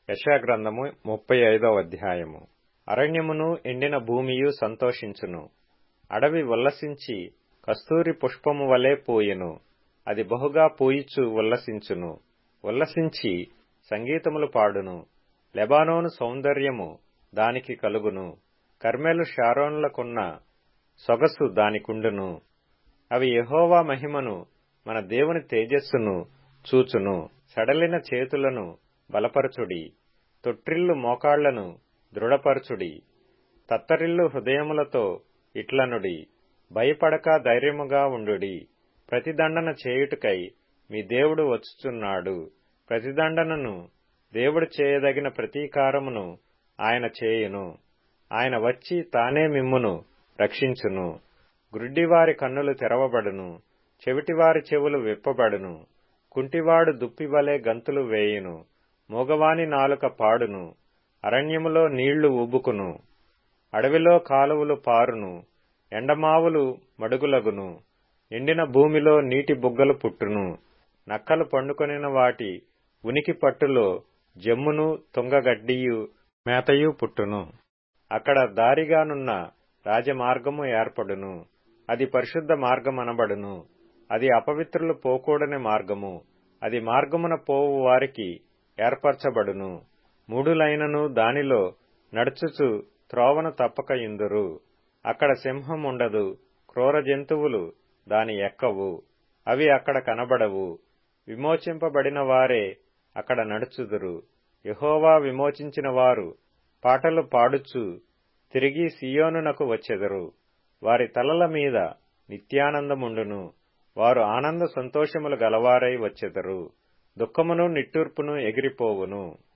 యశాగ్రంథము ముప్పై ఐదవ అధ్యాయము అరణ్యమును ఎండిన భూమియు సంతోషించును అడవి ఉల్లసించి కస్తూరి పుష్పము వలె పూయెను అది బహుగా పూయిచు ఉల్లసించును ఉల్లసించి సంగీతములు పాడును లెబానోను సౌందర్యము దానికి కలుగును కర్మెలు షారోన్లకున్న సొగసు దానికుండును అవి యెహోవా మహిమను మన దేవుని తేజస్సును చూచును సడలిన చేతులను బలపరచుడి తొట్రిల్లు మోకాళ్లను దృఢపరచుడి తత్తరిల్లు హృదయములతో ఇట్లనుడి భయపడక ధైర్యముగా ఉండుడి ప్రతిదండన చేయుటకై మీ దేవుడు వచ్చుచున్నాడు ప్రతిదండనను దేవుడు చేయదగిన ప్రతీకారమును ఆయన చేయును ఆయన వచ్చి తానే మిమ్మును రక్షించును గ్రుడ్డివారి కన్నులు తెరవబడును చెవిటివారి చెవులు విప్పబడును కుంటివాడు దుప్పివలే గంతులు వేయును మూగవాని నాలుక పాడును అరణ్యములో నీళ్లు ఉబుకును అడవిలో కాలువలు పారును ఎండమావులు మడుగులగును ఎండిన భూమిలో నీటి బుగ్గలు పుట్టును నక్కలు పండుకొనిన వాటి ఉనికి పట్టులో జమ్మును తుంగగడ్డియు మేతయు పుట్టును అక్కడ దారిగానున్న రాజమార్గము ఏర్పడును అది పరిశుద్ధ మార్గమనబడును అది అపవిత్రులు పోకూడని మార్గము అది మార్గమున పోవు వారికి ఏర్పరచబడును మూడులైనను దానిలో నడుచుచు త్రోవను తప్పక ఇందురు అక్కడ సింహం ఉండదు క్రూర జంతువులు దాని ఎక్కవు అవి అక్కడ కనబడవు విమోచింపబడిన వారే అక్కడ నడుచుదురు యహోవా విమోచించిన వారు పాటలు పాడుచు తిరిగి సియోనునకు వచ్చెదరు వారి తలల మీద నిత్యానందముండును వారు ఆనంద సంతోషములు గలవారై వచ్చెదరు దుఃఖమును నిట్టూర్పును ఎగిరిపోవును